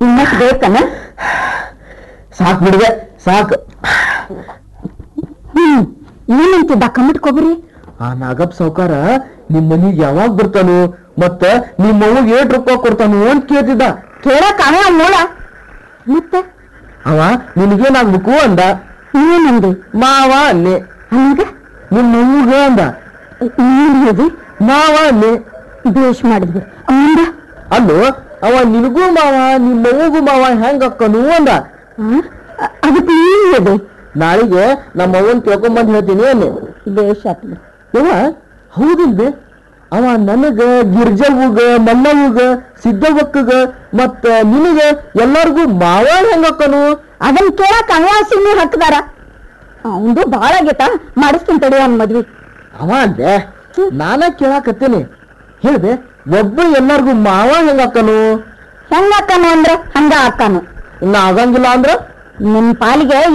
ಇನ್ನಷ್ಟು ಬೇಕನ ಸಾಕ್ ಬಿಡುವೆ ಸಾಕ್ ಹ್ಮ್ ಏನಂತಿದ್ದ ಕಮ್ಮಟ್ ಕೊಬ್ಬರಿ ಆ ನಾಗಪ್ಪ ಸಾವ್ಕಾರ ನಿಮ್ ಮನಿಗ್ ಯಾವಾಗ ಬರ್ತಾನು ಮತ್ತ ನಿಮ್ ಅವ್ವಗ್ ಏಟ್ ರೊಕ್ಕ ಕೊಡ್ತಾನು ಅಂತ ಕೇಳ್ತಿದ್ದ ಕೇಳಕ್ ಅವ ಮೂಳ ಮತ್ತೆ ಅವ ನಿನಗೇನಾಗ್ಬೇಕು ಅಂದ ಏನಂದಿ ಮಾವ ಅನ್ನೆ ಹಂಗ ನಿಮ್ ಅವ್ವಗ ಅಂದ ನೀನ್ ಹೇಳಿ ಮಾವ ಅನ್ನೆ ಬೇಷ್ ಮಾಡಿದ್ವಿ ಅವಂದ ಅಲ್ಲೋ ಅವ ನಿನಗೂ ಮಾವ ನಿಮ್ಮ ಅವ್ವಗೂ ಮಾವ ಹೆಂಗ್ ಅಕ್ಕನು ಅಂದ ಅದಕ್ಕೆ ನೀನ್ ಹೇಳಿ ನಾಳೆಗೆ ನಮ್ಮ ಅವ್ವನ್ ಕೇಳ್ಕೊಂಬಂದ್ ಹೇಳ್ತೀನಿ ಅನ್ನೆ ಬೇಷ್ ಆತ್ಲಿ ಯವ್ವ ಹೌದಿಲ್ವೇ ಅವ ನನಗ ಗಿರ್ಜವ್ವಗ ಮಲ್ಲವ್ವಗ ಸಿದ್ದವ್ವಕ್ಕಗ ಮತ್ತ ನಿನಗ ಎಲ್ಲಾರ್ಗೂ ಮಾವ ಹೆಂಗಕ್ಕನು ಅದನ್ ಕೇಳಕ್ ಅಂಗಾಸಿನಿ ಹಾಕ್ದಾರ ಅವಂದು ಬಾಳ ಆಗೇತ ಮಾಡಿಸ್ತೀನಿ ತಡಿ ಅವ್ನ ಮದ್ವಿ ಅವ ಅಂದೆ ನಾನ ಕೇಳಾಕತ್ತೇನೆ ಹೇಳ್ದೆ ಒಬ್ಬ ಎಲ್ಲಾರ್ಗೂ ಮಾವ ಹೆಂಗಕ್ಕನು ಹೆಂಗ ಹಾಕಾನು ಅಂದ್ರೆ ಹಂಗ ಹಾಕಾನು ಇನ್ನ ಆಗಂಗಿಲ್ಲ ಅಂದ್ರ ನಿನ್ ಪಾಲಿಗೆ